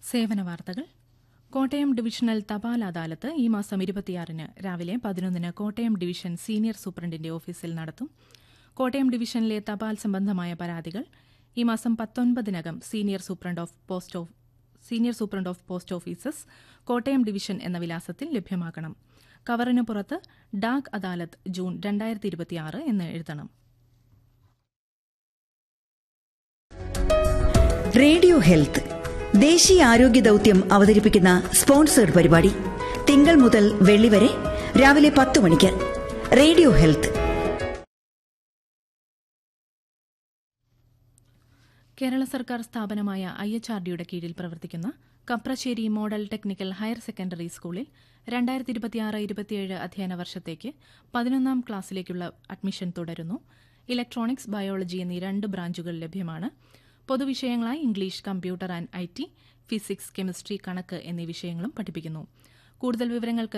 സേവന വാർത്തകൾ കോട്ടയം ഡിവിഷണൽ തപാൽ അദാലത്ത് ഈ മാസം ഇരുപത്തിയാറിന് രാവിലെ പതിനൊന്നിന് കോട്ടയം ഡിവിഷൻ സീനിയർ സൂപ്രണ്ടിന്റെ ഓഫീസിൽ നടത്തും കോട്ടയം ഡിവിഷനിലെ തപാൽ സംബന്ധമായ പരാതികൾ ഈ മാസം പത്തൊൻപതിനകം senior superintendent of post of senior superintendent of post offices Kottayam division എന്ന വിലാസത്തിൽ ലഭ്യമാക്കണം കവറിന് പുറത്ത് ഡാക് അദാലത്ത് ജൂൺ രണ്ടായിരത്തി ഇരുപത്തിയാറ് എന്ന് എഴുതണം റേഡിയോ ഹെൽത്ത് ദേശീയ ആരോഗ്യ ദൌത്യം അവതരിപ്പിക്കുന്ന സ്പോൺസേഡ് പരിപാടി തിങ്കൾ മുതൽ വെള്ളി വരെ രാവിലെ പത്ത് മണിക്ക് റേഡിയോ ഹെൽത്ത് കേരള സർക്കാർ സ്ഥാപനമായ ഐ എച്ച് ആർ ഡിയുടെ കീഴിൽ പ്രവർത്തിക്കുന്ന Kaprassery model technical higher secondary സ്കൂളിൽ രണ്ടായിരത്തി ഇരുപത്തിയാറ് ഇരുപത്തിയേഴ് അധ്യയന വർഷത്തേക്ക് പതിനൊന്നാം ക്ലാസ്സിലേക്കുള്ള അഡ്മിഷൻ തുടരുന്നു ഇലക്ട്രോണിക്സ് ബയോളജി എന്നീ രണ്ട് ബ്രാഞ്ചുകൾ ലഭ്യമാണ് പൊതുവിഷയങ്ങളായി English computer and I T physics chemistry കണക്ക് എന്നീ വിഷയങ്ങളും പഠിപ്പിക്കുന്നു കൂടുതൽ വിവരങ്ങൾക്ക്